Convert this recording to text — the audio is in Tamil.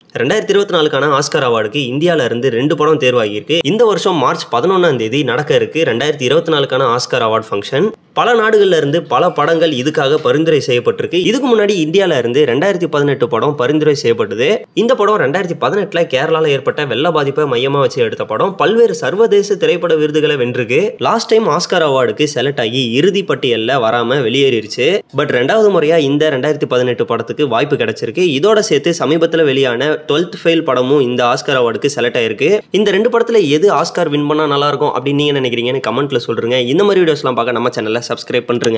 ரெண்டாயிரத்தி இருபத்தி நாலுக்கான ஆஸ்கார் அவார்டுக்கு இந்தியால இருந்து ரெண்டு படம் தேர்வாகியிருக்கு இந்த வருஷம் மார்ச் பதினொன்றாம் தேதி நடக்க இருக்கு ரெண்டாயிரத்தி இருபத்தி நாலுக்கான ஆஸ்கார் அவார்ட் ஃபங்க்ஷன் பல நாடுகள்ல இருந்து பல படங்கள் இதுக்காக பரிந்துரை செய்யப்பட்டிருக்கு இதுக்கு முன்னாடி இந்தியால இருந்து ரெண்டாயிரத்தி பதினெட்டு படம் பரிந்துரை செய்யப்பட்டது இந்த படம் ரெண்டாயிரத்தி பதினெட்டுல கேரளால ஏற்பட்ட வெள்ள பாதிப்பை மையமா வச்சு எடுத்த படம் பல்வேறு சர்வதேச திரைப்பட விருதுகளை வென்றிருக்கு லாஸ்ட் டைம் ஆஸ்கார் அவார்டுக்கு செலக்ட் ஆகி இறுதி பட்டியல்ல வராம வெளியேறிடுச்சு பட் ரெண்டாவது முறையா இந்த ரெண்டாயிரத்தி பதினெட்டு படத்துக்கு வாய்ப்பு கிடைச்சிருக்கு இதோட சேர்த்து சமீபத்தில் வெளியான டுவெல்த் ஃபெயில் படமும் இந்த ஆஸ்கார் அவார்டுக்கு செலக்ட் ஆயிருக்கு இந்த ரெண்டு படத்துல எது ஆஸ்கார் வின் பண்ணா நல்லா இருக்கும் அப்படின்னு நீங்க நினைக்கிறீங்கன்னு கமெண்ட்ல சொல்றீங்க இந்த மாதிரி வீடியோஸ்லாம் பார்க்க நம்ம சேனலை சப்ஸ்கிரைப் பண்றீங்க